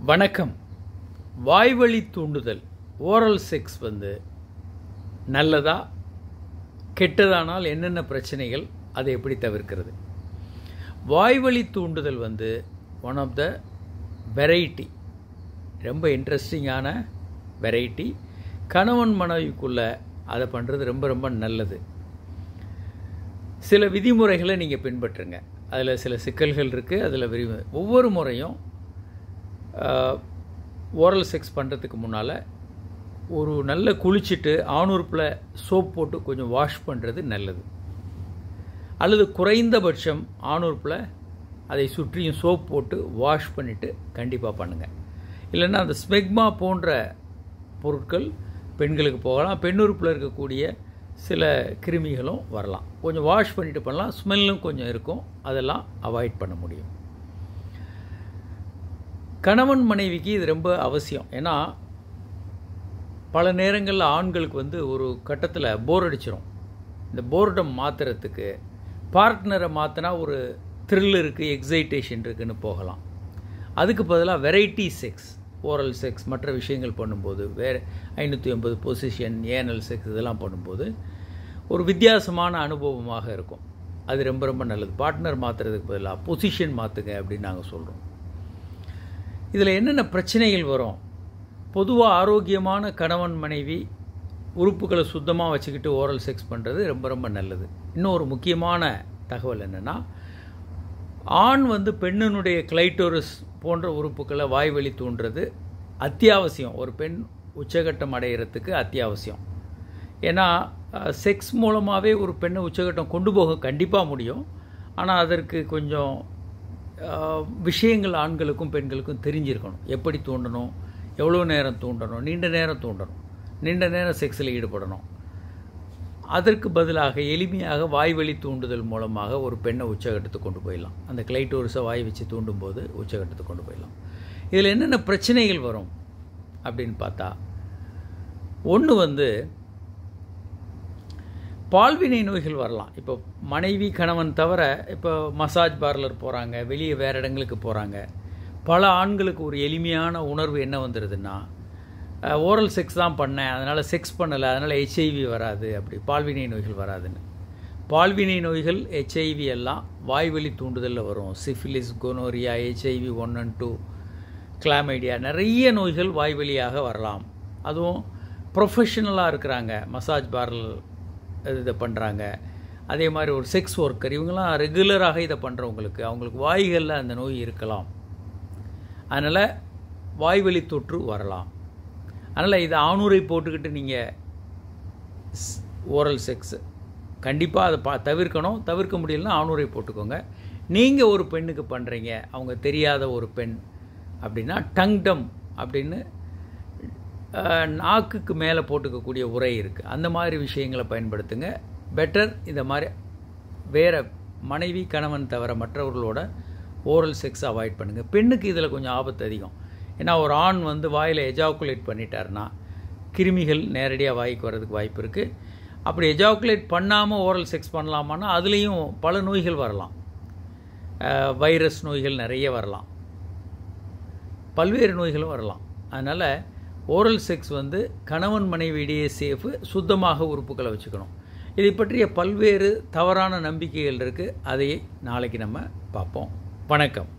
வணக்கம் வாய்வழி தூண்டுதல் ஓரல் செக்ஸ் வந்து நல்லதா கெட்டதானால் என்னென்ன பிரச்சனைகள் அதை எப்படி தவிர்க்கிறது வாய்வழி தூண்டுதல் வந்து ஒன் ஆஃப் த வெரைட்டி ரொம்ப இன்ட்ரெஸ்டிங்கான வெரைட்டி கணவன் மனைவிக்குள்ள அதை பண்ணுறது ரொம்ப ரொம்ப நல்லது சில விதிமுறைகளை நீங்கள் பின்பற்றுங்க அதில் சில சிக்கல்கள் இருக்குது அதில் விரிவு ஒவ்வொரு முறையும் ஓரல் செக்ஸ் பண்ணுறதுக்கு முன்னால் ஒரு நல்ல குளிச்சுட்டு ஆணுறுப்பில் சோப் போட்டு கொஞ்சம் வாஷ் பண்ணுறது நல்லது அல்லது குறைந்தபட்சம் ஆணுறுப்பில் அதை சுற்றியும் சோப் போட்டு வாஷ் பண்ணிவிட்டு கண்டிப்பாக பண்ணுங்கள் இல்லைன்னா அந்த ஸ்மெக்மா போன்ற பொருட்கள் பெண்களுக்கு போகலாம் பெண்ணுறுப்பில் இருக்கக்கூடிய சில கிருமிகளும் வரலாம் கொஞ்சம் வாஷ் பண்ணிட்டு பண்ணலாம் ஸ்மெல்லும் கொஞ்சம் இருக்கும் அதெல்லாம் அவாய்ட் பண்ண முடியும் கணவன் மனைவிக்கு இது ரொம்ப அவசியம் ஏன்னா பல நேரங்களில் ஆண்களுக்கு வந்து ஒரு கட்டத்தில் போர் அடிச்சிடும் இந்த போர்டம் மாற்றுறதுக்கு பார்ட்னரை மாற்றினா ஒரு த்ரில் இருக்குது எக்ஸைட்டேஷன் இருக்குன்னு போகலாம் அதுக்கு பதிலாக வெரைட்டி செக்ஸ் ஓரல் செக்ஸ் மற்ற விஷயங்கள் பண்ணும்போது வேறு ஐநூற்றி ஐம்பது பொசிஷன் ஏனல் செக்ஸ் இதெல்லாம் பண்ணும்போது ஒரு வித்தியாசமான அனுபவமாக இருக்கும் அது ரொம்ப ரொம்ப நல்லது பார்ட்னர் மாற்றுறதுக்கு பதிலாக பொசிஷன் மாற்றுங்க அப்படின்னு நாங்கள் சொல்கிறோம் இதில் என்னென்ன பிரச்சனைகள் வரும் பொதுவாக ஆரோக்கியமான கணவன் மனைவி உறுப்புகளை சுத்தமாக வச்சுக்கிட்டு ஓரல் செக்ஸ் பண்ணுறது ரொம்ப ரொம்ப நல்லது இன்னும் ஒரு முக்கியமான தகவல் என்னென்னா ஆண் வந்து பெண்ணினுடைய கிளைட்டோரஸ் போன்ற உறுப்புகளை வாய்வழி தூண்டுறது அத்தியாவசியம் ஒரு பெண் உச்சகட்டம் அடைகிறதுக்கு அத்தியாவசியம் ஏன்னா செக்ஸ் மூலமாகவே ஒரு பெண்ணை உச்சகட்டம் கொண்டு போக கண்டிப்பாக முடியும் ஆனால் அதற்கு கொஞ்சம் விஷயங்கள் ஆண்களுக்கும் பெண்களுக்கும் தெரிஞ்சிருக்கணும் எப்படி தூண்டணும் எவ்வளோ நேரம் தூண்டணும் நீண்ட நேரம் தூண்டணும் நீண்ட நேரம் செக்ஸில் ஈடுபடணும் அதற்கு பதிலாக எளிமையாக வாய்வழி தூண்டுதல் மூலமாக ஒரு பெண்ணை உச்சகட்டத்துக்கு கொண்டு போயிடலாம் அந்த கிளைட்டோரிஸை வாய் வச்சு தூண்டும் போது உச்சகட்டத்துக்கு கொண்டு போயிடலாம் இதில் என்னென்ன பிரச்சனைகள் வரும் அப்படின்னு பார்த்தா ஒன்று வந்து பால்வினை நோய்கள் வரலாம் இப்போ மனைவி கணவன் தவிர இப்போ மசாஜ் பார்லர் போகிறாங்க வெளியே வேறு இடங்களுக்கு போகிறாங்க பல ஆண்களுக்கு ஒரு எளிமையான உணர்வு என்ன வந்துடுதுன்னா ஓரல் செக்ஸ் தான் பண்ணேன் அதனால் செக்ஸ் பண்ணலை அதனால் ஹெச்ஐவி வராது அப்படி பால்வினை நோய்கள் வராதுன்னு பால்வினை நோய்கள் ஹெச்ஐவி எல்லாம் வாய்வழி தூண்டுதலில் வரும் syphilis gonorrhoea HIV one and two chlamydia நிறைய நோய்கள் வாய்வழியாக வரலாம் அதுவும் ப்ரொஃபஷனலாக இருக்கிறாங்க மசாஜ் பார்லர் இதை பண்ணுறாங்க அதே மாதிரி ஒரு செக்ஸ் ஒர்க்கர் இவங்கெல்லாம் ரெகுலராக இதை பண்ணுறவங்களுக்கு அவங்களுக்கு வாய்களில் அந்த நோய் இருக்கலாம் அதனால் வாய்வழி தொற்று வரலாம் அதனால் இதை ஆணுரை போட்டுக்கிட்டு நீங்கள் ஓரல் செக்ஸ் கண்டிப்பாக அதை பா தவிர்க்கணும் தவிர்க்க முடியலன்னா ஆணுரை போட்டுக்கோங்க நீங்கள் ஒரு பெண்ணுக்கு பண்ணுறீங்க அவங்க தெரியாத ஒரு பெண் அப்படின்னா டங்டம் அப்படின்னு நாக்குக்கு மேலே போட்டுக்கக்கூடிய உரை இருக்குது அந்த மாதிரி விஷயங்களை பயன்படுத்துங்க பெட்டர் இந்த மாதிரி வேறு மனைவி கணவன் தவிர மற்றவர்களோட ஓரல் செக்ஸ் அவாய்ட் பண்ணுங்கள் பெண்ணுக்கு இதில் கொஞ்சம் ஆபத்து அதிகம் ஏன்னா ஒரு ஆண் வந்து வாயில் எஜாக்குலேட் பண்ணிட்டாருன்னா கிருமிகள் நேரடியாக வாய்க்கு வர்றதுக்கு வாய்ப்பு இருக்குது அப்படி எஜாக்குலேட் பண்ணாமல் ஓரல் செக்ஸ் பண்ணலாமான்னா அதுலேயும் பல நோய்கள் வரலாம் வைரஸ் நோய்கள் நிறைய வரலாம் பல்வேறு நோய்களும் வரலாம் அதனால் ஓரல் செக்ஸ் வந்து கணவன் மனைவியிடையே சேஃபு சுத்தமாக உறுப்புகளை வச்சுக்கணும் இதை பற்றிய பல்வேறு தவறான நம்பிக்கைகள் இருக்குது அதையே நாளைக்கு நம்ம பார்ப்போம் வணக்கம்